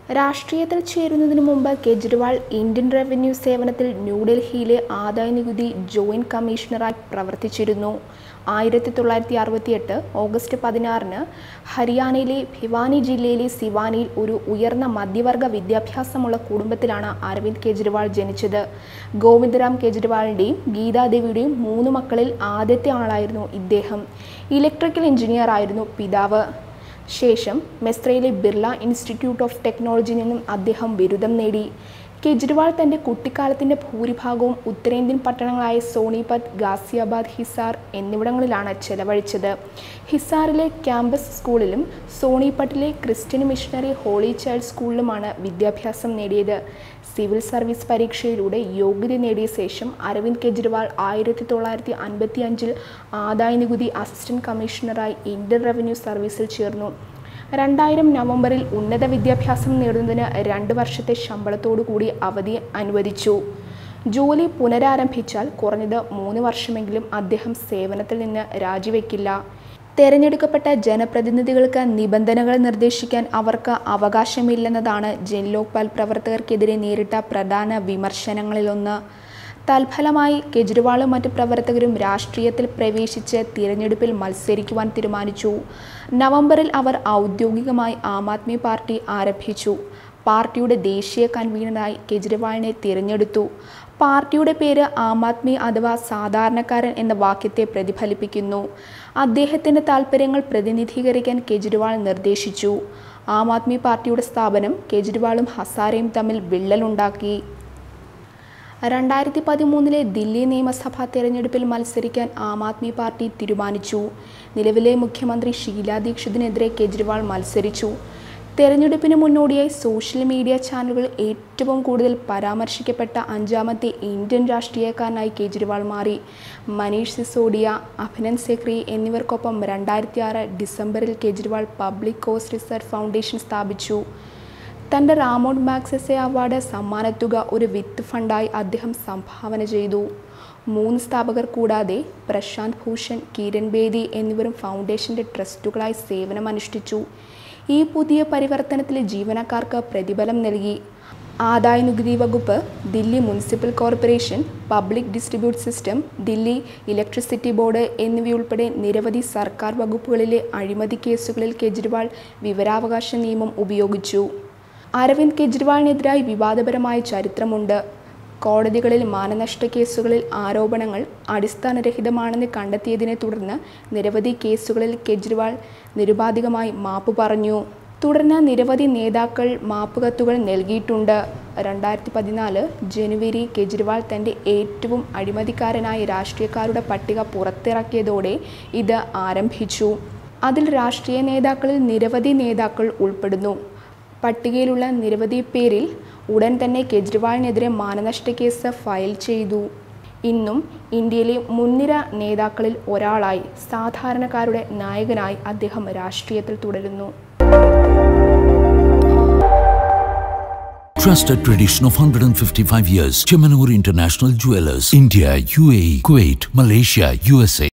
രാഷ്ട്രീയത്തിൽ ചേരുന്നതിനു മുമ്പ് Kejriwal Indian revenue സേവനത്തിൽ ന്യൂഡൽഹിയിലെ ആദായനികുതി ജോയിന്റ് കമ്മീഷണറായി പ്രവർത്തിച്ചിരുന്നു ആയിരത്തി തൊള്ളായിരത്തി അറുപത്തിയെട്ട് ഓഗസ്റ്റ് പതിനാറിന് ഹരിയാനയിലെ ഭിവാനി ജില്ലയിലെ സിവാനിയിൽ ഒരു ഉയർന്ന മധ്യവർഗ വിദ്യാഭ്യാസമുള്ള കുടുംബത്തിലാണ് അരവിന്ദ് കെജ്രിവാൾ ജനിച്ചത് ഗോവിന്ദറാം കെജ്രിവാളിൻ്റെയും ഗീതാദേവിയുടെയും മൂന്ന് മക്കളിൽ ആദ്യത്തെ ആളായിരുന്നു ഇദ്ദേഹം ഇലക്ട്രിക്കൽ എഞ്ചിനീയർ ആയിരുന്നു പിതാവ് ശേഷം മെസ്ത്രയിലെ ബിർള ഇൻസ്റ്റിറ്റ്യൂട്ട് ഓഫ് ടെക്നോളജിയിൽ നിന്നും അദ്ദേഹം ബിരുദം നേടി കെജ്രിവാൾ തൻ്റെ കുട്ടിക്കാലത്തിൻ്റെ ഭൂരിഭാഗവും ഉത്തരേന്ത്യൻ പട്ടണങ്ങളായ സോണിപത് ഗാസിയാബാദ് ഹിസാർ എന്നിവിടങ്ങളിലാണ് ചെലവഴിച്ചത് ഹിസാറിലെ ക്യാമ്പസ് സ്കൂളിലും സോണിപട്ടിലെ ക്രിസ്ത്യൻ മിഷണറി ഹോളി ചൈൽഡ് സ്കൂളിലുമാണ് വിദ്യാഭ്യാസം നേടിയത് സിവിൽ സർവീസ് പരീക്ഷയിലൂടെ യോഗ്യത നേടിയ ശേഷം അരവിന്ദ് കെജ്രിവാൾ ആയിരത്തി തൊള്ളായിരത്തി അൻപത്തി അഞ്ചിൽ ആദായനികുതി അസിസ്റ്റന്റ് കമ്മീഷണറായി ഇന്ത്യൻ റവന്യൂ സർവീസിൽ ചേർന്നു രണ്ടായിരം നവംബറിൽ ഉന്നത വിദ്യാഭ്യാസം നേടുന്നതിന് രണ്ട് വർഷത്തെ ശമ്പളത്തോടു കൂടി അവധി അനുവദിച്ചു ജോലി പുനരാരംഭിച്ചാൽ കുറഞ്ഞത് മൂന്ന് വർഷമെങ്കിലും അദ്ദേഹം സേവനത്തിൽ നിന്ന് രാജിവെക്കില്ല തെരഞ്ഞെടുക്കപ്പെട്ട ജനപ്രതിനിധികൾക്ക് നിബന്ധനകൾ നിർദ്ദേശിക്കാൻ അവർക്ക് അവകാശമില്ലെന്നതാണ് ജൻലോക്പാൽ പ്രവർത്തകർക്കെതിരെ നേരിട്ട പ്രധാന വിമർശനങ്ങളിലൊന്ന് തൽഫലമായി കെജ്രിവാളും മറ്റ് പ്രവർത്തകരും രാഷ്ട്രീയത്തിൽ പ്രവേശിച്ച് തിരഞ്ഞെടുപ്പിൽ മത്സരിക്കുവാൻ തീരുമാനിച്ചു നവംബറിൽ അവർ ഔദ്യോഗികമായി ആം ആദ്മി പാർട്ടി ആരംഭിച്ചു പാർട്ടിയുടെ ദേശീയ കൺവീനറായി കെജ്രിവാളിനെ തിരഞ്ഞെടുത്തു പാർട്ടിയുടെ പേര് ആം ആദ്മി അഥവാ സാധാരണക്കാരൻ എന്ന വാക്യത്തെ പ്രതിഫലിപ്പിക്കുന്നു അദ്ദേഹത്തിൻ്റെ താൽപ്പര്യങ്ങൾ പ്രതിനിധീകരിക്കാൻ കെജ്രിവാൾ നിർദ്ദേശിച്ചു ആം ആദ്മി പാർട്ടിയുടെ സ്ഥാപനം കെജ്രിവാളും ഹസാരയും തമ്മിൽ വിള്ളലുണ്ടാക്കി രണ്ടായിരത്തി പതിമൂന്നിലെ ദില്ലി നിയമസഭാ തെരഞ്ഞെടുപ്പിൽ മത്സരിക്കാൻ ആം ആദ്മി പാർട്ടി തീരുമാനിച്ചു നിലവിലെ മുഖ്യമന്ത്രി ഷീല ദീക്ഷിതിനെതിരെ കെജ്രിവാൾ മത്സരിച്ചു തെരഞ്ഞെടുപ്പിന് മുന്നോടിയായി സോഷ്യൽ മീഡിയ ചാനലുകൾ ഏറ്റവും കൂടുതൽ പരാമർശിക്കപ്പെട്ട അഞ്ചാമത്തെ ഇന്ത്യൻ രാഷ്ട്രീയക്കാരനായി കെജ്രിവാൾ മാറി മനീഷ് സിസോഡിയ അഭിനന്ദ് സെക്രി എന്നിവർക്കൊപ്പം രണ്ടായിരത്തി ആറ് ഡിസംബറിൽ Kejriwal public cause research foundation സ്ഥാപിച്ചു തൻ്റെ റാമോണ്ട് മാക്സസെ അവാർഡ് സമ്മാനത്തുക ഒരു വിത്ത് ഫണ്ടായി അദ്ദേഹം സംഭാവന ചെയ്തു മൂന്ന് സ്ഥാപകർ കൂടാതെ പ്രശാന്ത് ഭൂഷൺ കിരൺ ബേദി എന്നിവരും ഫൗണ്ടേഷൻ്റെ ട്രസ്റ്റുകളായി സേവനമനുഷ്ഠിച്ചു ഈ പുതിയ പരിവർത്തനത്തിലെ ജീവനക്കാർക്ക് പ്രതിഫലം നൽകി ആദായ നികുതി വകുപ്പ് Delhi municipal corporation public distribute system Delhi electricity board എന്നിവയുൾപ്പെടെ നിരവധി സർക്കാർ വകുപ്പുകളിലെ അഴിമതി കേസുകളിൽ കെജ്രിവാൾ വിവരാവകാശ നിയമം ഉപയോഗിച്ചു അരവിന്ദ് കെജ്രിവാളിനെതിരായി വിവാദപരമായ ചരിത്രമുണ്ട് കോടതികളിൽ മാനനഷ്ട കേസുകളിൽ ആരോപണങ്ങൾ അടിസ്ഥാനരഹിതമാണെന്ന് കണ്ടെത്തിയതിനെ തുടർന്ന് നിരവധി കേസുകളിൽ കെജ്രിവാൾ നിരുപാധികമായി മാപ്പ് പറഞ്ഞു തുടർന്ന് നിരവധി നേതാക്കൾ മാപ്പുകത്തുകൾ നൽകിയിട്ടുണ്ട് രണ്ടായിരത്തി പതിനാല് ജനുവരി കെജ്രിവാൾ തൻ്റെ ഏറ്റവും അഴിമതിക്കാരനായ രാഷ്ട്രീയക്കാരുടെ പട്ടിക പുറത്തിറക്കിയതോടെ ഇത് ആരംഭിച്ചു അതിൽ രാഷ്ട്രീയ നേതാക്കളിൽ നിരവധി നേതാക്കൾ ഉൾപ്പെടുന്നു പട്ടികയിലുള്ള നിരവധി പേരിൽ ഉടൻ തന്നെ കെജ്രിവാളിനെതിരെ മാനനഷ്ട കേസ് ഫയൽ ചെയ്തു ഇന്നും ഇന്ത്യയിലെ മുൻനിര നേതാക്കളിൽ ഒരാളായി സാധാരണക്കാരുടെ നായകനായി അദ്ദേഹം രാഷ്ട്രീയത്തിൽ തുടരുന്നു Trusted tradition of 155 years. Chemanur International Jewelers. India, UAE, Kuwait, Malaysia, USA.